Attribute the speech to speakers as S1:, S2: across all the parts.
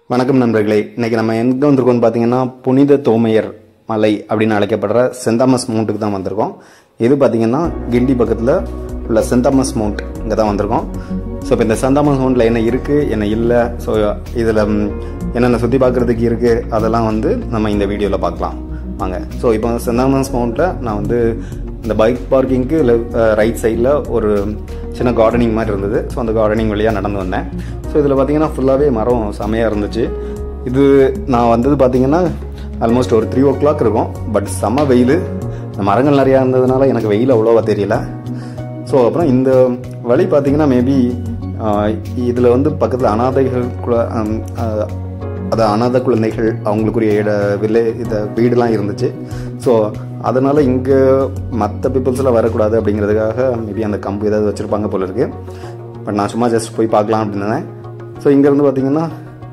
S1: வணக்கம் நண்பர்களே இன்னைக்கு நம்ம எங்கே வந்திருக்கோம்னு பார்த்தீங்கன்னா புனித தோமையர் மலை அப்படின்னு அழைக்கப்படுற சென்ட் தாமஸ் மவுண்ட்டுக்கு தான் வந்திருக்கோம் இது பார்த்தீங்கன்னா கிண்டி பக்கத்தில் உள்ள சென்ட் தாமஸ் மவுண்ட் இங்கே தான் வந்திருக்கோம் ஸோ இப்போ இந்த சென்ட் தாமஸ் மவுண்டில் என்ன இருக்குது என்ன இல்லை ஸோ இதில் என்னென்ன சுற்றி பார்க்குறதுக்கு இருக்குது அதெல்லாம் வந்து நம்ம இந்த வீடியோவில் பார்க்கலாம் வாங்க ஸோ இப்போ சென்ட் தாமஸ் மவுண்ட்டில் நான் வந்து இந்த பைக் பார்க்கிங்க்கு ரைட் சைடில் ஒரு சின்ன கார்டனிங் மாதிரி இருந்தது ஸோ அந்த கார்டனிங் வழியாக நடந்து வந்தேன் ஸோ இதில் பார்த்தீங்கன்னா ஃபுல்லாகவே மரம் செமையாக இருந்துச்சு இது நான் வந்தது பார்த்தீங்கன்னா ஆல்மோஸ்ட் ஒரு த்ரீ ஓ கிளாக் இருக்கும் பட் செம்ம வெயில் இந்த மரங்கள் நிறையா இருந்ததுனால எனக்கு வெயில் அவ்வளோவா தெரியல ஸோ அப்புறம் இந்த வழி பார்த்தீங்கன்னா மேபி இதில் வந்து பக்கத்தில் அனாதைகள் குல- ஆம், ஆஹ், அது அனாதை குழந்தைகள் அவங்களுக்குரிய இட வில்லே இந்த வீடுலாம் இருந்துச்சு ஸோ அதனால் இங்கே மற்ற பீப்புள்ஸ்லாம் வரக்கூடாது அப்படிங்கிறதுக்காக மேபி அந்த கம்பு ஏதாவது வச்சுருப்பாங்க போல இருக்கு பட் நான் சும்மா ஜஸ்ட் போய் பார்க்கலாம் அப்படின்னு ஸோ இங்கேருந்து பார்த்தீங்கன்னா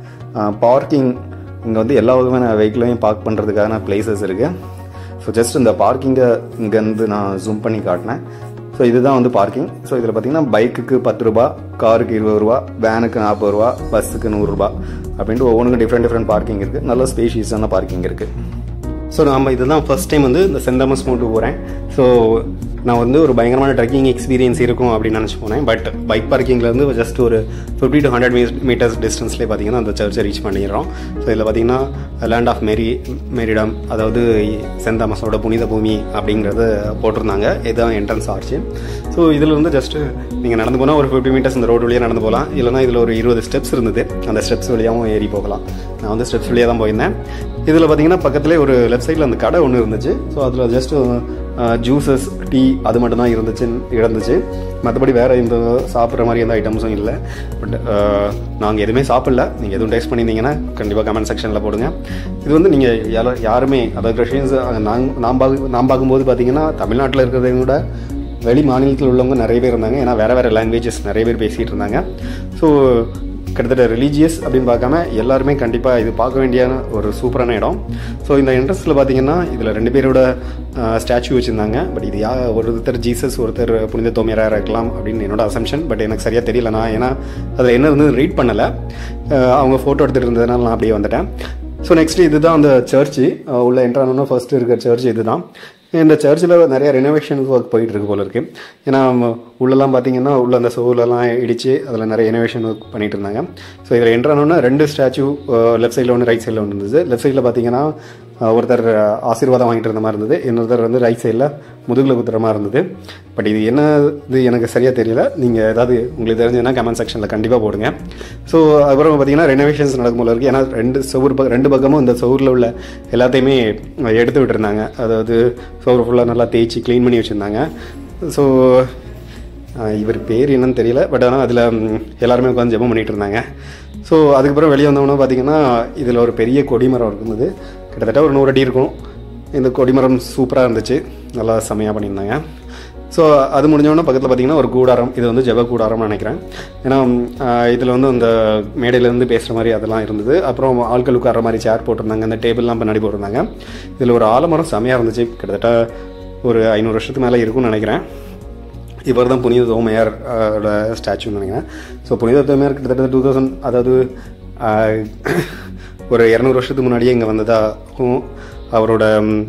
S1: பார்க்கிங் இங்கே வந்து எல்லா விதமான வெஹிக்கிளையும் பார்க் பண்ணுறதுக்கான பிளேசஸ் இருக்குது ஸோ ஜஸ்ட் இந்த பார்க்கிங்கை இங்கேருந்து நான் ஜூம் பண்ணி காட்டினேன் ஸோ இதுதான் வந்து பார்க்கிங் ஸோ இதில் பார்த்தீங்கன்னா பைக்குக்கு பத்து ரூபா காருக்கு இருபது ரூபா வேனுக்கு நாற்பது ரூபா பஸ்ஸுக்கு நூறுரூபா அப்படின்ட்டு ஒவ்வொன்றுக்கும் டிஃப்ரெண்ட் டிஃப்ரெண்ட் பார்க்கிங் இருக்குது நல்ல ஸ்பேஷியஸான பார்க்கிங் இருக்குது ஸோ நம்ம இதுதான் ஃபர்ஸ்ட் டைம் வந்து இந்த சென்ட் தாமஸ் மவுண்ட் போகிறேன் ஸோ நான் வந்து ஒரு பயங்கரமான ட்ரெக்கிங் எக்ஸ்பீரியன்ஸ் இருக்கும் அப்படின்னு நினச்சி போனேன் பட் பைக் பார்க்கிங்லேருந்து ஜஸ்ட் ஒரு ஃபிஃப்டி டு ஹண்ட்ரட் மீட்டர்ஸ் டிஸ்டன்ஸ்லேயே பார்த்தீங்கன்னா அந்த சர்ச்சை ரீச் பண்ணிடுறோம் ஸோ இதில் பார்த்தீங்கன்னா லேண்ட் ஆஃப் மேரி மேரிடம் அதாவது சென்ட் தாமஸோட புனித பூமி அப்படிங்கிறத போட்டிருந்தாங்க இதுதான் என்ட்ரன்ஸ் ஆர்ச்சு ஸோ இதில் இருந்து ஜஸ்ட்டு நீங்கள் நடந்து போனால் ஒரு ஃபிஃப்டி மீட்டர்ஸ் இந்த ரோடு வழியாக நடந்து போகலாம் இல்லைனா இதில் ஒரு இருபது ஸ்டெப்ஸ் இருந்தது அந்த ஸ்டெப்ஸ் வழியாகவும் ஏறி போகலாம் நான் வந்து ஸ்டெப்ஸ் வழியாக தான் போயிருந்தேன் இதில் பார்த்தீங்கன்னா பக்கத்துலேயே ஒரு லெஃப்ட் சைடில் அந்த கடை ஒன்று இருந்துச்சு ஸோ அதில் ஜஸ்ட் ஜூஸஸ் டீ அது மட்டும் தான் இருந்துச்சு இருந்துச்சு மற்றபடி வேறு இந்த சாப்பிட்ற மாதிரி எந்த ஐட்டம்ஸும் இல்லை பட் நாங்கள் எதுவுமே சாப்பிடல நீங்கள் எதுவும் டேஸ்ட் பண்ணியிருந்தீங்கன்னா கண்டிப்பாக கமெண்ட் செக்ஷனில் போடுங்க இது வந்து நீங்கள் யார யாருமே அதாவது ரஷ்யன்ஸ் நான் நான் பார்க்க நான் பார்க்கும்போது பார்த்தீங்கன்னா தமிழ்நாட்டில் இருக்கிறதையும் விட வெளி மாநிலத்தில் உள்ளவங்க நிறைய பேர் இருந்தாங்க ஏன்னா வேறு வேறு லாங்குவேஜஸ் நிறைய பேர் பேசிகிட்டு இருந்தாங்க ஸோ கிட்டத்தட்ட ரிலீஜியஸ் அப்படின்னு பார்க்காம எல்லாருமே கண்டிப்பாக இது பார்க்க வேண்டிய ஒரு சூப்பரான இடம் ஸோ இந்த என்ட்ரன்ஸில் பார்த்தீங்கன்னா இதில் ரெண்டு பேரோட ஸ்டாச்சு வச்சுருந்தாங்க பட் இது யா ஒருத்தர் ஜீசஸ் ஒருத்தர் புனித தோமியராக இருக்கலாம் அப்படின்னு என்னோட அசம்ஷன் பட் எனக்கு சரியாக தெரியல நான் ஏன்னா அதில் என்ன இருந்து ரீட் பண்ணலை அவங்க ஃபோட்டோ எடுத்துகிட்டு இருந்ததுனால நான் அப்படியே வந்துட்டேன் ஸோ நெக்ஸ்ட் இதுதான் அந்த சர்ச்சு உள்ள என்ட்ரானோன்னா ஃபர்ஸ்ட் இருக்கிற சர்ச் இதுதான் இந்த சர்ச்சில் நிறைய ரெனோவேஷன் ஒர்க் போயிட்டு இருக்கு போல இருக்கு ஏன்னா ம, உள்ளெல்லாம் பார்த்தீங்கன்னா உள்ள அந்த சோலெல்லாம் இடிச்சு அதில் நிறைய ரெனோவேஷன் ஒர்க் பண்ணிட்டு இருந்தாங்க ஸோ இதில் என்ட்ரானோன்னா ரெண்டு ஸ்டாச்சு லெஃப்ட் சைடில் ஒன்று ரைட் சைடில் ஒன்று இருந்தது லெஃப்ட் சைடில் பார்த்தீங்கன்னா அஹ், ஒருத்தர் ஆசீர்வாதம் வாங்கிட்டு இருந்த மாதிரி இருந்தது இன்னொருத்தர் வந்து ரைட் சைடில் முதுகில் குத்துற மாதிரி இருந்தது பட் இது என்ன இது எனக்கு சரியாக தெரியல நீங்கள் ஏதாவது உங்களுக்கு தெரிஞ்சதுன்னா கமெண்ட் செக்ஷனில் கண்டிப்பாக போடுங்க ஸோ அப்புறம் பார்த்தீங்கன்னா ரெனோவேஷன்ஸ் நடக்கும் போல இருக்குது ஏன்னா ரெண்டு சவுர் பக்கம் ரெண்டு பக்கமும் இந்த சவுரில் உள்ள எல்லாத்தையுமே எடுத்து விட்டுருந்தாங்க அதாவது சவுர் ஃபுல்லாக நல்லா தேய்ச்சி க்ளீன் பண்ணி வச்சுருந்தாங்க ஸோ இவர் பேர் என்னன்னு தெரியல பட் ஆனால் அதில் எல்லாருமே உட்காந்து ஜெபம் பண்ணிட்டு இருந்தாங்க ஸோ அதுக்கப்புறம் வெளியே வந்தோம்னா பார்த்தீங்கன்னா இதில் ஒரு பெரிய கொடிமரம் இருந்தது கிட்டத்தட்ட ஒரு நூறு அடி இருக்கும் இந்த கொடிமரம் சூப்பராக இருந்துச்சு நல்லா செமையாக பண்ணியிருந்தாங்க ஸோ அது முடிஞ்சவொடனே பக்கத்தில் பார்த்தீங்கன்னா ஒரு கூடாரம் இது வந்து ஜெப கூடாரம்னு நினைக்கிறேன் ஏன்னா இதில் வந்து அந்த மேடையிலேருந்து பேசுகிற மாதிரி அதெல்லாம் இருந்தது அப்புறம் ஆட்கள் உட்கார்ற மாதிரி சேர் போட்டிருந்தாங்க அந்த டேபிள்லாம் பின்னாடி போட்டிருந்தாங்க இதில் ஒரு ஆலமரம் செமையாக இருந்துச்சு கிட்டத்தட்ட ஒரு ஐநூறு வருஷத்துக்கு மேலே இருக்கும்னு நினைக்கிறேன் இவர் தான் புனித தோமையார் ஓட ஸ்டாச்சுன்னு நினைக்கிறேன் ஸோ புனித தோமையார் கிட்டத்தட்ட டூ தௌசண்ட் அதாவது ஆஹ், ஒரு இரநூறு வருஷத்துக்கு முன்னாடியே இங்கே வந்ததாகவும் அவரோட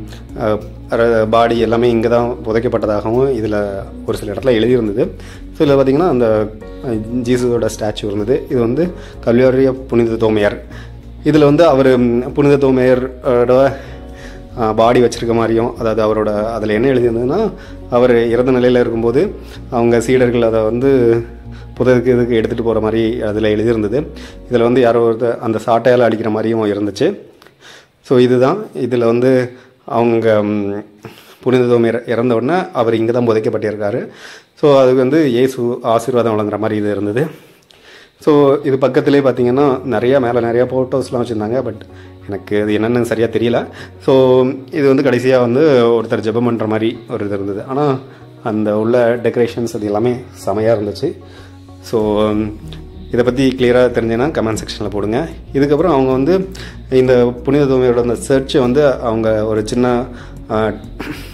S1: பாடி எல்லாமே இங்கே தான் புதைக்கப்பட்டதாகவும் இதில் ஒரு சில இடத்துல எழுதியிருந்தது ஸோ இதில் பார்த்தீங்கன்னா அந்த அஹ், ஜீசஸோட ஸ்டாச்சு இருந்தது இது வந்து கல்வியாரிய புனித தோமையார் இதில் வந்து அவர் புனித தோமையரோட பாடி வச்சிருக்க மாதிரியும் அதாவது அவரோட அதில் என்ன எழுதியிருந்ததுன்னா அவர் இறந்த நிலையில் இருக்கும்போது அவங்க சீடர்கள் அதை வந்து புதற்கு இதுக்கு எடுத்துகிட்டு போகிற மாதிரி அதில் எழுதியிருந்தது இதில் வந்து யாரோ ஒருத்தர் அந்த சாட்டையால் அடிக்கிற மாதிரியும் இருந்துச்சு ஸோ இதுதான் இதில் வந்து அவங்க ம், புனித தோமை இறந்த உடனே அவர் இங்கே தான் புதைக்கப்பட்டிருக்காரு ஸோ அதுக்கு வந்து இயேசு ஆசீர்வாதம் வழங்குற மாதிரி இது இருந்தது ஸோ இது பக்கத்துலேயே பார்த்தீங்கன்னா நிறையா மேலே நிறையா ஃபோட்டோஸ்லாம் வச்சுருந்தாங்க பட் எனக்கு அது என்னென்னு சரியாக தெரியல ஸோ இது வந்து கடைசியாக வந்து ஒருத்தர் ஜெபம் பண்ணுற மாதிரி ஒரு இது இருந்தது ஆனால் அந்த உள்ள டெக்கரேஷன்ஸ் அது எல்லாமே செமையாக இருந்துச்சு ஸோ இதை பற்றி கிளியராக தெரிஞ்சுன்னா கமெண்ட் செக்ஷனில் போடுங்க இதுக்கப்புறம் அவங்க வந்து இந்த புனித தூமையோட அந்த சர்ச்சை வந்து அவங்க ஒரு சின்ன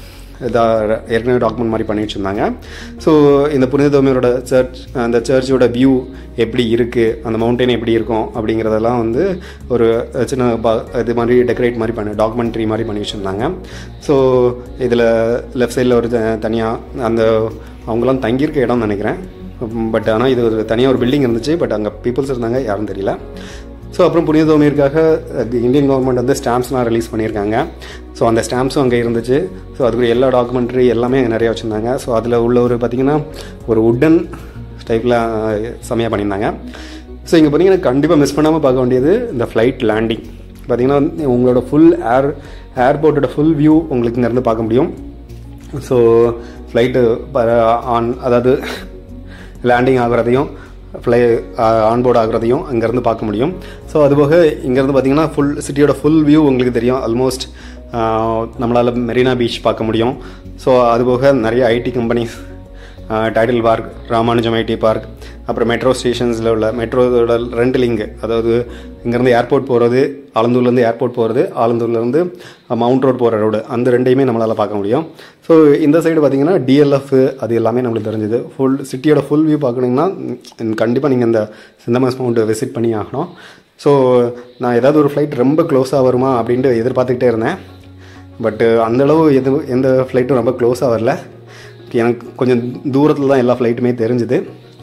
S1: இதாக ஏற்கனவே டாக்குமெண்ட் மாதிரி பண்ணி வச்சுருந்தாங்க ஸோ இந்த புனித தோமையோட சர்ச் அந்த சர்ச்சோட வியூ எப்படி இருக்குது அந்த மவுண்டைன் எப்படி இருக்கும் அப்படிங்கிறதெல்லாம் வந்து ஒரு சின்ன ப இது மாதிரி டெக்கரேட் மாதிரி பண்ணி டாக்குமெண்ட்ரி மாதிரி பண்ணி வச்சுருந்தாங்க ஸோ இதில் லெஃப்ட் சைடில் ஒரு தனியாக அந்த அவங்களாம் தங்கியிருக்க இடம்னு நினைக்கிறேன் பட் ஆனால் இது ஒரு தனியாக ஒரு பில்டிங் இருந்துச்சு பட் அங்கே பீப்புள்ஸ் இருந்தாங்க யாரும் தெரியல ஸோ அப்புறம் புனித தோமையருக்காக இந்தியன் கவர்மெண்ட் வந்து ஸ்டாம்ப்ஸ்லாம் ரிலீஸ் பண்ணியிருக்காங்க ஸோ அந்த ஸ்டாம்ப்ஸும் அங்கே இருந்துச்சு ஸோ அதுக்குரிய எல்லா டாக்குமெண்ட்ரி எல்லாமே அங்கே நிறையா வச்சுருந்தாங்க ஸோ அதில் உள்ள ஒரு பார்த்திங்கன்னா ஒரு உட்டன் டைப்பில் செமையாக பண்ணியிருந்தாங்க ஸோ இங்கே பார்த்தீங்கன்னா கண்டிப்பாக மிஸ் பண்ணாமல் பார்க்க வேண்டியது இந்த ஃப்ளைட் லேண்டிங் பார்த்தீங்கன்னா உங்களோட ஃபுல் ஏர் ஏர்போர்ட்டோட ஃபுல் வியூ உங்களுக்கு இங்கேருந்து பார்க்க முடியும் ஸோ ஃப்ளைட்டு ஆன் அதாவது லேண்டிங் ஆகுறதையும் ஃப்ளை ஆன்போர்ட் ஆகுறதையும் அங்கேருந்து பார்க்க முடியும் ஸோ அதுபோக இங்கேருந்து பார்த்தீங்கன்னா ஃபுல் சிட்டியோட ஃபுல் வியூ உங்களுக்கு தெரியும் ஆல்மோஸ்ட் நம்மளால் மெரினா பீச் பார்க்க முடியும் ஸோ அதுபோக நிறைய IT companies Tidel park Ramanujam IT park அப்புறம் மெட்ரோ ஸ்டேஷன்ஸில் உள்ள மெட்ரோட ரெண்டு லிங்கு அதாவது இங்கேருந்து ஏர்போர்ட் போகிறது ஆலந்தூர்லேருந்து ஏர்போர்ட் போகிறது ஆலந்தூர்லேருந்து மவுண்ட் ரோட் போகிற ரோடு அந்த ரெண்டையுமே நம்மளால் பார்க்க முடியும் ஸோ இந்த சைடு பார்த்தீங்கன்னா டிஎல்எஃப் அது எல்லாமே நம்மளுக்கு தெரிஞ்சுது ஃபுல் சிட்டியோட ஃபுல் வியூ பார்க்கணுங்கன்னா கண்டிப்பாக நீங்கள் இந்த சிந்தமாஸ் மவுண்ட் விசிட் பண்ணி ஆகணும் ஸோ நான் ஏதாவது ஒரு ஃப்ளைட் ரொம்ப க்ளோஸாக வருமா அப்படின்ட்டு எதிர்பார்த்துக்கிட்டே இருந்தேன் பட்டு அந்தளவு எது எந்த ஃப்ளைட்டும் ரொம்ப க்ளோஸாக வரல எனக்கு கொஞ்சம் தூரத்தில் தான் எல்லா ஃப்ளைட்டுமே தெரிஞ்சுது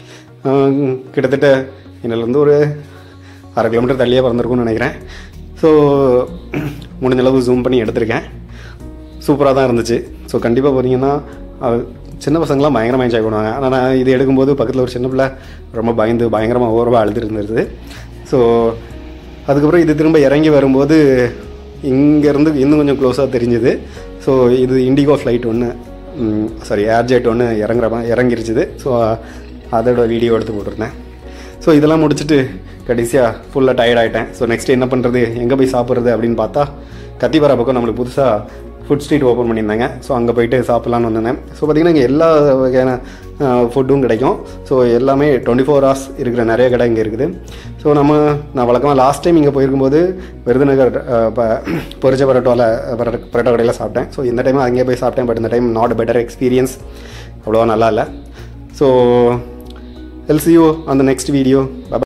S1: கிட்டத்தட்ட என்னிலேருந்து ஒரு அரை கிலோமீட்டர் தள்ளியே பறந்துருக்கும்னு நினைக்கிறேன் ஸோ முடிஞ்ச அளவு ஜூம் பண்ணி எடுத்திருக்கேன் சூப்பராக தான் இருந்துச்சு ஸோ கண்டிப்பாக பார்த்தீங்கன்னா சின்ன பசங்களாம் பயங்கரமாக என்ஜாய் பண்ணுவாங்க ஆனால் நான் இது எடுக்கும்போது பக்கத்தில் ஒரு சின்ன பிள்ளை ரொம்ப பயந்து பயங்கரமாக ஓரமாக அழுதுட்டு இருந்தது ஸோ அதுக்கப்புறம் இது திரும்ப இறங்கி வரும்போது இங்கேருந்து இன்னும் கொஞ்சம் க்ளோஸாக தெரிஞ்சுது ஸோ இது இண்டிகோ ஃப்ளைட் ஒன்று சாரி ஏர்ஜெட் ஒன்று இறங்குற இறங்கிருச்சுது ஸோ அதோட வீடியோ எடுத்து போட்டிருந்தேன் ஸோ இதெல்லாம் முடிச்சுட்டு கடைசியாக ஃபுல்லாக டயர்ட் ஆகிட்டேன் ஸோ நெக்ஸ்ட் என்ன பண்ணுறது எங்கே போய் சாப்பிட்றது அப்படின்னு பார்த்தா கத்திப்பாரா பக்கம் நம்மளுக்கு புதுசாக ஃபுட் ஸ்ட்ரீட் ஓப்பன் பண்ணியிருந்தாங்க ஸோ அங்கே போயிட்டு சாப்பிட்லான்னு வந்திருந்தேன் ஸோ பார்த்திங்கன்னா இங்கே எல்லா வகையான ஃபுட்டும் கிடைக்கும் ஸோ எல்லாமே டுவெண்ட்டி ஃபோர் ஹவர்ஸ் இருக்கிற நிறைய கடை இங்கே இருக்குது ஸோ நம்ம நான் வழக்கமாக லாஸ்ட் டைம் இங்கே போயிருக்கும்போது விருதுநகர் பொரிச்ச பரோட்டோவில் பரோட்டா கடையில் சாப்பிட்டேன் ஸோ இந்த டைம் அங்கேயே போய் சாப்பிட்டேன் பட் இந்த டைம் நாட் பெட்டர் எக்ஸ்பீரியன்ஸ் அவ்வளோவா நல்லா இல்லை ஸோ எல்சியூ அந்த நெக்ஸ்ட் வீடியோ